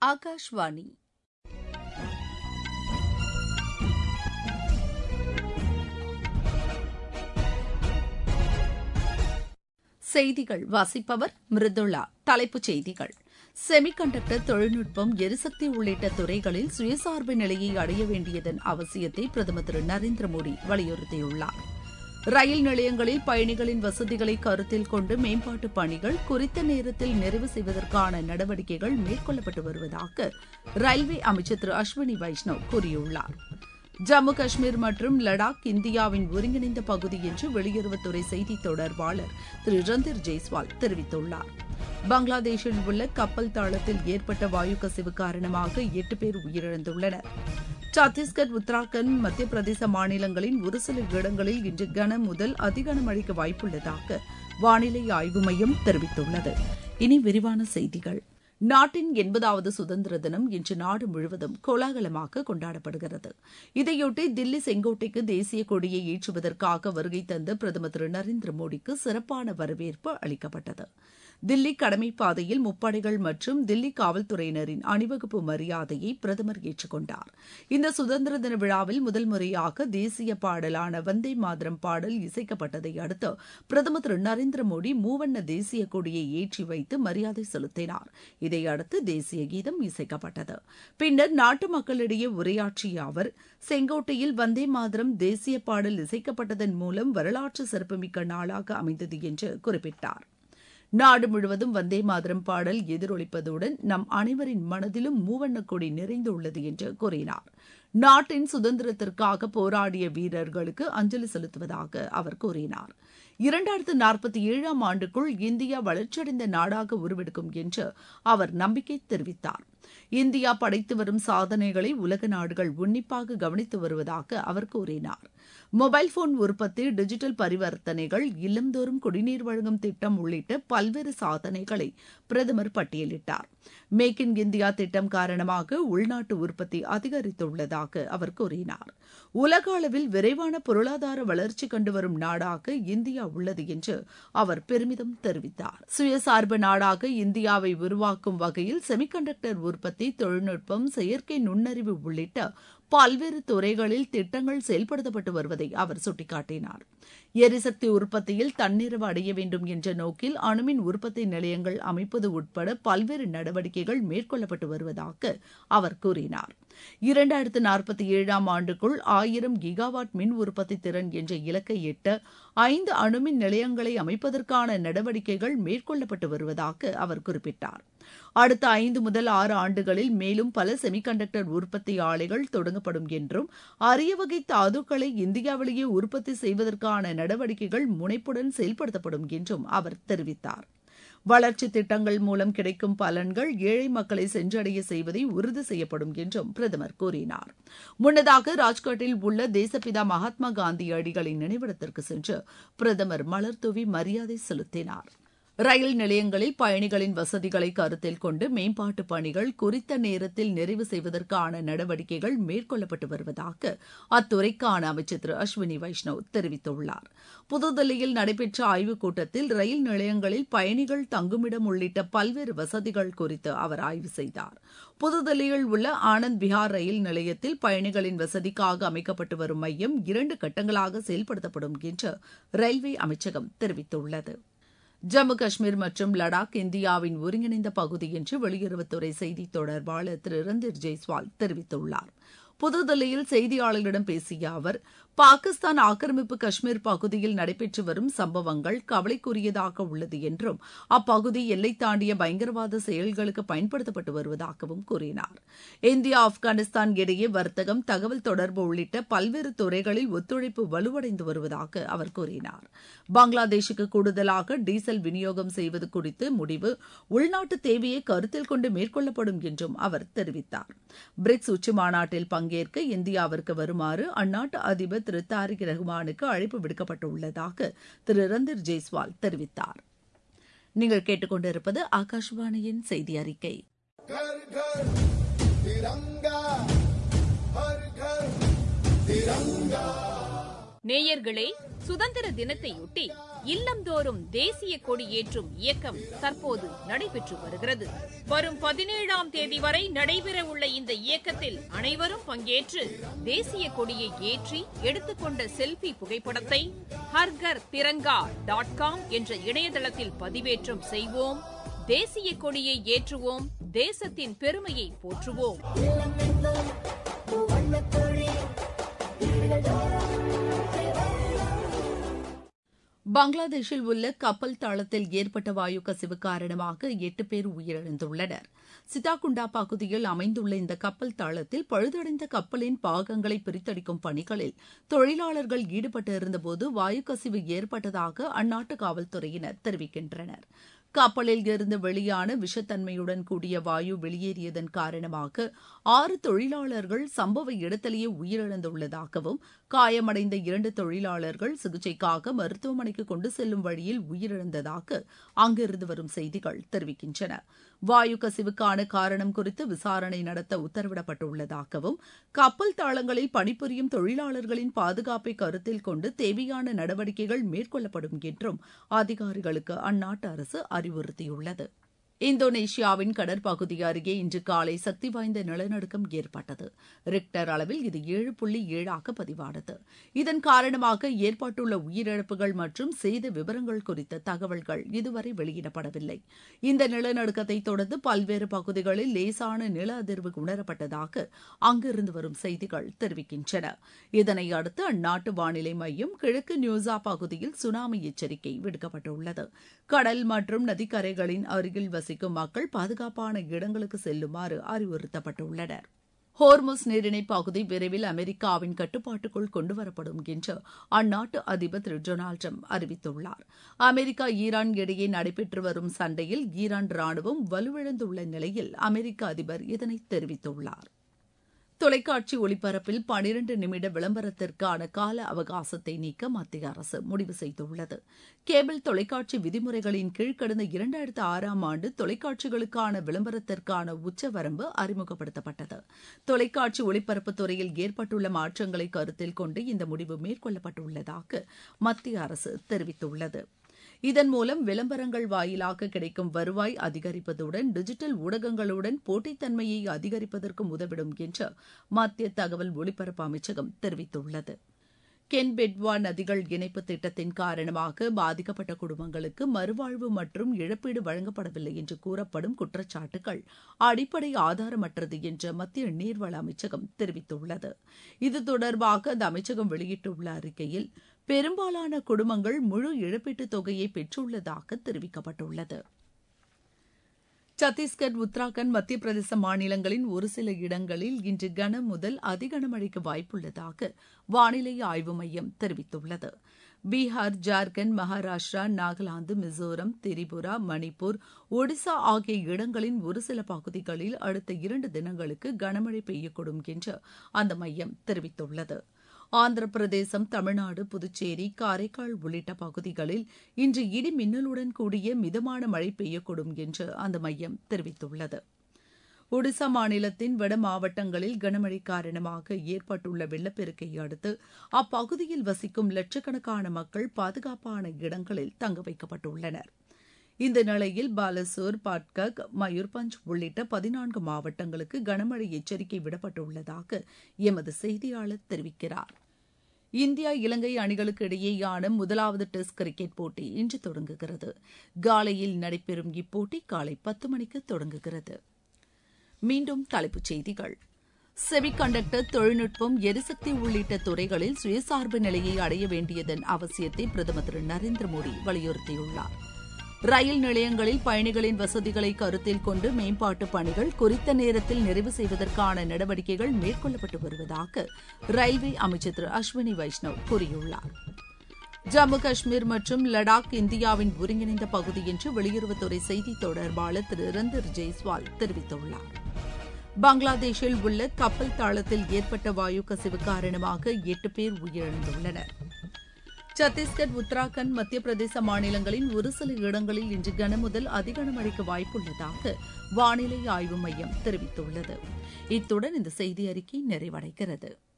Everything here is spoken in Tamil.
ஆகாஷ்வாணி செய்திகள் வாசிப்பவர் மிருதுளா தலைப்புச் செய்திகள் செமிகண்டக்டர் தொழில்நுட்பம் எரிசக்தி உள்ளிட்ட துறைகளில் சுயசார்பு நிலையை அடைய வேண்டியதன் அவசியத்தை பிரதமர் திரு நரேந்திர மோடி வலியுறுத்தியுள்ளார் ரயில் நிலையங்களில் பயணிகளின் வசதிகளை கருத்தில் கொண்டு மேம்பாட்டு பணிகள் குறித்த நேரத்தில் நிறைவு செய்வதற்கான நடவடிக்கைகள் மேற்கொள்ளப்பட்டு வருவதாக ரயில்வே அமைச்சர் திரு அஸ்வினி வைஷ்ணவ் கூறியுள்ளார் ஜம்மு காஷ்மீர் மற்றும் லடாக் இந்தியாவின் ஒருங்கிணைந்த பகுதி என்று வெளியுறவுத்துறை செய்தி தொடர்பாளர் திரு ரந்தீர் ஜெய்ஸ்வால் தெரிவித்துள்ளார் பங்களாதேஷில் உள்ள கப்பல் தளத்தில் ஏற்பட்ட வாயு கசிவு காரணமாக எட்டு பேர் உயிரிழந்துள்ளனர் சத்தீஸ்கர் உத்தராகண்ட் மத்திய பிரதேச மாநிலங்களின் ஒரு சில இடங்களில் இன்று கன முதல் அதிகன மழைக்கு வாய்ப்புள்ளதாக வானிலை ஆய்வு மையம் தெரிவித்துள்ளது இனி விரிவான செய்திகள் நாட்டின் எண்பதாவது சுதந்திர தினம் இன்று நாடு முழுவதும் கோலாகலமாக கொண்டாடப்படுகிறது இதையொட்டி தில்லி செங்கோட்டைக்கு தேசிய கொடியை ஏற்றுவதற்காக வருகை தந்த பிரதமர் திரு நரேந்திர மோடிக்கு சிறப்பான வரவேற்பு அளிக்கப்பட்டது தில்லி கடமை பாதையில் முப்படைகள் மற்றும் தில்லி காவல்துறையினரின் அணிவகுப்பு மரியாதையை பிரதமர் ஏற்றுக்கொண்டார் இந்த சுதந்திர தின விழாவில் முதல் முறையாக தேசிய பாடலான வந்தே மாதரம் பாடல் இசைக்கப்பட்டதை அடுத்து பிரதமர் திரு நரேந்திர மோடி மூவண்ண தேசிய கொடியை ஏற்றி வைத்து மரியாதை செலுத்தினார் இதையடுத்து தேசிய கீதம் இசைக்கப்பட்டது பின்னர் நாட்டு மக்களிடையே உரையாற்றிய அவர் செங்கோட்டையில் வந்தே மாதரம் தேசிய பாடல் இசைக்கப்பட்டதன் மூலம் வரலாற்று சிறப்புமிக்க நாளாக அமைந்தது என்று குறிப்பிட்டார் நாடு முழுவதும் வந்தே மாதரம் பாடல் எதிரொலிப்பதுடன் நம் அனைவரின் மனதிலும் மூவண்ணக் கொடி நிறைந்துள்ளது என்று கூறினார் நாட்டின் சுதந்திரத்திற்காக போராடிய வீரர்களுக்கு அஞ்சலி செலுத்துவதாக அவர் கூறினார் இரண்டாயிரத்து நாற்பத்தி ஏழாம் ஆண்டுக்குள் இந்தியா வளர்ச்சியடைந்த நாடாக உருவெடுக்கும் என்று அவர் நம்பிக்கை தெரிவித்தார் இந்தியா படைத்து வரும் சாதனைகளை உலக நாடுகள் உன்னிப்பாக கவனித்து வருவதாக அவர் கூறினார் மொபைல் போன் உற்பத்தி டிஜிட்டல் பரிவர்த்தனைகள் இல்லந்தோறும் குடிநீர் வழங்கும் திட்டம் உள்ளிட்ட பல்வேறு சாதனைகளை பிரதமர் பட்டியலிட்டார் மேக் இன் இந்தியா திட்டம் காரணமாக உள்நாட்டு உற்பத்தி அதிகரித்துள்ளதாக அவர் கூறினார் உலக அளவில் விரைவான பொருளாதார வளர்ச்சி கண்டு வரும் நாடாக இந்தியா உள்ளது என்று அவர் பெருமிதம் தெரிவித்தார் சுயசார்பு நாடாக இந்தியாவை உருவாக்கும் வகையில் செமிகண்டக்டர் உற்பத்தி தொழில்நுட்பம் செயற்கை நுண்ணறிவு உள்ளிட்ட பல்வேறு துறைகளில் திட்டங்கள் செயல்படுத்தப்பட்டு வருவதை அவர் சுட்டிக்காட்டினார் எரிசக்தி உற்பத்தியில் தன்னிறைவு அடைய வேண்டும் என்ற நோக்கில் அணுமின் உற்பத்தி நிலையங்கள் அமைப்பது உட்பட பல்வேறு நடவடிக்கைகள் மேற்கொள்ளப்பட்டு வருவதாக அவர் கூறினார் இரண்டாயிரத்து நாற்பத்தி ஏழாம் ஆண்டுக்குள் ஆயிரம் கிகாவாட் மின் உற்பத்தி திறன் என்ற இலக்கை எட்ட ஐந்து அணுமின் நிலையங்களை அமைப்பதற்கான நடவடிக்கைகள் மேற்கொள்ளப்பட்டு வருவதாக அவர் குறிப்பிட்டார் அடுத்த ஐந்து முதல் ஆறு ஆண்டுகளில் மேலும் பல செமிகண்டக்டர் உற்பத்தி ஆலைகள் தொடங்கப்படும் என்றும் அரிய வகை தாதுக்களை இந்தியாவிலேயே உற்பத்தி செய்வதற்கான நடவடிக்கைகள் முனைப்புடன் செயல்படுத்தப்படும் என்றும் அவர் தெரிவித்தார் வளர்ச்சி திட்டங்கள் மூலம் கிடைக்கும் பலன்கள் ஏழை மக்களை சென்றடைய செய்வதை உறுதி செய்யப்படும் என்றும் பிரதமர் கூறினார் முன்னதாக ராஜ்காட்டில் உள்ள தேசப்பிதா மகாத்மா காந்தி அடிகளின் நினைவிடத்திற்கு சென்று பிரதமர் மலர்தூவி மரியாதை செலுத்தினார் ரயில் நிலையங்களில் பயணிகளின் வசதிகளை கருத்தில் கொண்டு மேம்பாட்டு பணிகள் குறித்த நேரத்தில் நிறைவு செய்வதற்கான நடவடிக்கைகள் மேற்கொள்ளப்பட்டு வருவதாக அத்துறைக்கான அமைச்சர் திரு அஸ்வினி வைஷ்ணவ் தெரிவித்துள்ளார் புதுதில்லியில் நடைபெற்ற ஆய்வுக் கூட்டத்தில் ரயில் நிலையங்களில் பயணிகள் தங்குமிடம் உள்ளிட்ட பல்வேறு வசதிகள் குறித்து அவர் ஆய்வு செய்தார் புதுதில்லியில் உள்ள ஆனந்த் விஹார் ரயில் நிலையத்தில் பயணிகளின் வசதிக்காக அமைக்கப்பட்டு வரும் மையம் இரண்டு கட்டங்களாக செயல்படுத்தப்படும் என்று ரயில்வே அமைச்சகம் தெரிவித்துள்ளது ஜம்மு காஷ்மீர் மற்றும் லடாக் இந்தியாவின் ஒருங்கிணைந்த பகுதி என்று வெளியுறவுத்துறை செய்தி தொடர்பாளர் திரு ரந்தீர் ஜெய்ஸ்வால் தெரிவித்துள்ளார் புதுதில்லியில் செய்தியாளர்களிடம் பேசிய அவர் பாகிஸ்தான் ஆக்கிரமிப்பு காஷ்மீர் பகுதியில் நடைபெற்று வரும் சம்பவங்கள் கவலைக்குரியதாக உள்ளது என்றும் அப்பகுதி எல்லை தாண்டிய பயங்கரவாத செயல்களுக்கு பயன்படுத்தப்பட்டு வருவதாகவும் கூறினார் இந்தியா ஆப்கானிஸ்தான் இடையே வர்த்தகம் தகவல் தொடர்பு உள்ளிட்ட பல்வேறு துறைகளில் ஒத்துழைப்பு வலுவடைந்து வருவதாக அவர் கூறினார் பங்களாதேஷுக்கு கூடுதலாக டீசல் விநியோகம் செய்வது குறித்து முடிவு உள்நாட்டு தேவையை கருத்தில் கொண்டு மேற்கொள்ளப்படும் என்றும் அவர் தெரிவித்தார் பிரிக்ஸ் உச்சி மாநாட்டில் பங்கேற்க இந்தியாவிற்கு வருமாறு அந்நாட்டு அதிபர் திரு தாரிக் ரஹ்மானுக்கு அழைப்பு விடுக்கப்பட்டுள்ளதாக திரு ரந்தீர் ஜெய்ஸ்வால் தெரிவித்தார் நீங்கள் கேட்டுக்கொண்டிருப்பது ஆகாஷவாணியின் செய்தி அறிக்கை घर घर तिरंगा हर घर तिरंगा நேயர்களே சுதந்திர தினத்தையொட்டி இல்லந்தோறும் தேசிய கொடி ஏற்றும் இயக்கம் தற்போது நடைபெற்று வருகிறது வரும் பதினேழாம் தேதி வரை நடைபெறவுள்ள இந்த இயக்கத்தில் அனைவரும் பங்கேற்று தேசிய கொடியை ஏற்றி எடுத்துக்கொண்ட செல்ஃபி புகைப்படத்தை ஹர்கர் திரங்கா டாட் காம் என்ற இணையதளத்தில் பதிவேற்றம் செய்வோம் தேசிய கொடியை ஏற்றுவோம் தேசத்தின் பெருமையை போற்றுவோம் பங்களாதேஷில் உள்ள கப்பல் தளத்தில் ஏற்பட்ட வாயு கசிவு காரணமாக எட்டு பேர் உயிரிழந்துள்ளனர் சிதாகுண்டா பகுதியில் அமைந்துள்ள இந்த கப்பல் தளத்தில் பழுதடைந்த கப்பலின் பாகங்களை பிரித்தடிக்கும் பணிகளில் தொழிலாளர்கள் ஈடுபட்டிருந்தபோது வாயு கசிவு ஏற்பட்டதாக அந்நாட்டு காவல்துறையினர் தெரிவிக்கின்றனர் கப்பலில் இருந்து வெளியான விஷத்தன்மையுடன் கூடிய வாயு வெளியேறியதன் காரணமாக ஆறு தொழிலாளர்கள் சம்பவ இடத்திலேயே உயிரிழந்துள்ளதாகவும் காயமடைந்த இரண்டு தொழிலாளர்கள் சிகிச்சைக்காக மருத்துவமனைக்கு கொண்டு செல்லும் வழியில் உயிரிழந்ததாக அங்கிருந்து வரும் செய்திகள் தெரிவிக்கின்றன வாயு கசிவுக்கான காரணம் குறித்து விசாரணை நடத்த உத்தரவிடப்பட்டுள்ளதாகவும் கப்பல் தளங்களில் பணிபுரியும் தொழிலாளர்களின் பாதுகாப்பை கருத்தில் கொண்டு தேவையான நடவடிக்கைகள் மேற்கொள்ளப்படும் என்றும் அதிகாரிகளுக்கு அந்நாட்டு அரசு அறிவுறுத்தியுள்ளது இந்தோனேஷியாவின் கடற்பகுதி அருகே இன்று காலை சக்தி வாய்ந்த நிலநடுக்கம் ஏற்பட்டது ரிக்டர் அளவில் இது ஏழு புள்ளி ஏழாக பதிவானது இதன் காரணமாக ஏற்பட்டுள்ள உயிரிழப்புகள் மற்றும் சேத விவரங்கள் குறித்த தகவல்கள் இதுவரை வெளியிடப்படவில்லை இந்த நிலநடுக்கத்தை தொடர்ந்து பல்வேறு பகுதிகளில் லேசான நில அதிர்வு உணரப்பட்டதாக அங்கிருந்து வரும் செய்திகள் தெரிவிக்கின்றன இதனை அடுத்து அந்நாட்டு வானிலை மையம் கிழக்கு நியூசா பகுதியில் சுனாமி எச்சரிக்கை விடுக்கப்பட்டுள்ளது கடல் மற்றும் நதிக்கரைகளின் அருகில் வசிக்கும் மக்கள் பாதுகாப்பான இடங்களுக்கு செல்லுமாறு அறிவுறுத்தப்பட்டுள்ளனர் ஹோர்முஸ் நீரிணை பகுதி விரைவில் அமெரிக்காவின் கட்டுப்பாட்டுக்குள் கொண்டுவரப்படும் என்று அந்நாட்டு அதிபர் திரு டொனால்டு ட்ரம்ப் அறிவித்துள்ளார் அமெரிக்கா ஈரான் இடையே நடைபெற்று வரும் சண்டையில் ஈரான் ராணுவம் வலுவிழந்துள்ள நிலையில் அமெரிக்க அதிபர் இதனை தெரிவித்துள்ளார் தொலைக்காட்சி ஒளிபரப்பில் பனிரண்டு நிமிட விளம்பரத்திற்கான கால அவகாசத்தை நீக்க மத்திய அரசு முடிவு செய்துள்ளது கேபிள் தொலைக்காட்சி விதிமுறைகளின் கீழ் கடந்த இரண்டாயிரத்து ஆறாம் ஆண்டு தொலைக்காட்சிகளுக்கான விளம்பரத்திற்கான உச்சவரம்பு அறிமுகப்படுத்தப்பட்டது தொலைக்காட்சி ஒளிபரப்புத் துறையில் ஏற்பட்டுள்ள மாற்றங்களை கருத்தில் கொண்டு இந்த முடிவு மேற்கொள்ளப்பட்டுள்ளதாக மத்திய அரசு தெரிவித்துள்ளது இதன் மூலம் விளம்பரங்கள் வாயிலாக கிடைக்கும் வருவாய் அதிகரிப்பதுடன் டிஜிட்டல் ஊடகங்களுடன் போட்டித்தன்மையை அதிகரிப்பதற்கும் உதவிடும் என்று மத்திய தகவல் ஒலிபரப்பு அமைச்சகம் தெரிவித்துள்ளது கென் பெட்வா நதிகள் இணைப்பு திட்டத்தின் காரணமாக பாதிக்கப்பட்ட குடும்பங்களுக்கு மறுவாழ்வு மற்றும் இழப்பீடு வழங்கப்படவில்லை என்று கூறப்படும் குற்றச்சாட்டுகள் அடிப்படை ஆதாரமற்றது என்று மத்திய நீர்வள அமைச்சகம் தெரிவித்துள்ளது இது தொடர்பாக அந்த அமைச்சகம் வெளியிட்டுள்ள அறிக்கையில் பெரும்பாலான குடும்பங்கள் முழு இழப்பீட்டுத் தொகையை பெற்றுள்ளதாக தெரிவிக்கப்பட்டுள்ளது சத்தீஸ்கர் உத்தராகண்ட் மத்திய பிரதேச மாநிலங்களின் ஒரு சில இடங்களில் இன்று கன முதல் அதிகனமழைக்கு வாய்ப்புள்ளதாக வானிலை ஆய்வு மையம் தெரிவித்துள்ளது பீகார் ஜார்க்கண்ட் மகாராஷ்டிரா நாகாலாந்து மிசோரம் திரிபுரா மணிப்பூர் ஒடிசா ஆகிய இடங்களின் ஒரு சில பகுதிகளில் அடுத்த இரண்டு தினங்களுக்கு கனமழை பெய்யக்கூடும் என்று அந்த மையம் தெரிவித்துள்ளது ஆந்திர பிரதேசம் தமிழ்நாடு புதுச்சேரி காரைக்கால் உள்ளிட்ட பகுதிகளில் இன்று இடி மின்னலுடன் கூடிய மிதமான மழை பெய்யக்கூடும் என்று அந்த மையம் தெரிவித்துள்ளது ஒடிசா மாநிலத்தின் வட மாவட்டங்களில் கனமழை காரணமாக ஏற்பட்டுள்ள வெள்ளப்பெருக்கை அடுத்து அப்பகுதியில் வசிக்கும் லட்சக்கணக்கான மக்கள் பாதுகாப்பான இடங்களில் தங்க வைக்கப்பட்டுள்ளனர் இந்த நிலையில் பாலசோர் பாட்கக் மயூர்பஞ்ச் உள்ளிட்ட பதினான்கு மாவட்டங்களுக்கு கனமழை எச்சரிக்கை விடப்பட்டுள்ளதாக எமது செய்தியாளர் தெரிவிக்கிறார் இந்தியா இலங்கை அணிகளுக்கு இடையேயான முதலாவது டெஸ்ட் கிரிக்கெட் போட்டி இன்று தொடங்குகிறது காலையில் நடைபெறும் இப்போட்டி காலை பத்து மணிக்கு தொடங்குகிறது மீண்டும் தலைப்புச் செய்திகள் செமிகண்டக்டர் தொழில்நுட்பம் எரிசக்தி உள்ளிட்ட துறைகளில் சுயசார்பு நிலையை அடைய வேண்டியதன் அவசியத்தை பிரதமர் திரு நரேந்திர மோடி வலியுறுத்தியுள்ளார் ரயில் நிலையங்களில் பயணிகளின் வசதிகளை கருத்தில் கொண்டு மேம்பாட்டு பணிகள் குறித்த நேரத்தில் நிறைவு செய்வதற்கான நடவடிக்கைகள் மேற்கொள்ளப்பட்டு வருவதாக ரயில்வே அமைச்சர் திரு அஸ்வினி வைஷ்ணவ் கூறியுள்ளார் ஜம்மு காஷ்மீர் மற்றும் லடாக் இந்தியாவின் ஒருங்கிணைந்த பகுதி என்று வெளியுறவுத்துறை செய்தி தொடர்பாளர் திரு ரந்தர் ஜெய்ஸ்வால் தெரிவித்துள்ளார் பங்களாதேஷில் உள்ள கப்பல் தளத்தில் ஏற்பட்ட வாயு கசிவு காரணமாக எட்டு பேர் உயிரிழந்துள்ளனர் சத்தீஸ்கர் உத்தராகண்ட் மத்திய பிரதேச மாநிலங்களின் ஒரு சில இடங்களில் இன்று கனமுதல் அதிகனமழைக்கு வாய்ப்புள்ளதாக வானிலை ஆய்வு மையம் தெரிவித்துள்ளது இத்துடன் இந்த செய்தி அறிக்கை நிறைவடைகிறது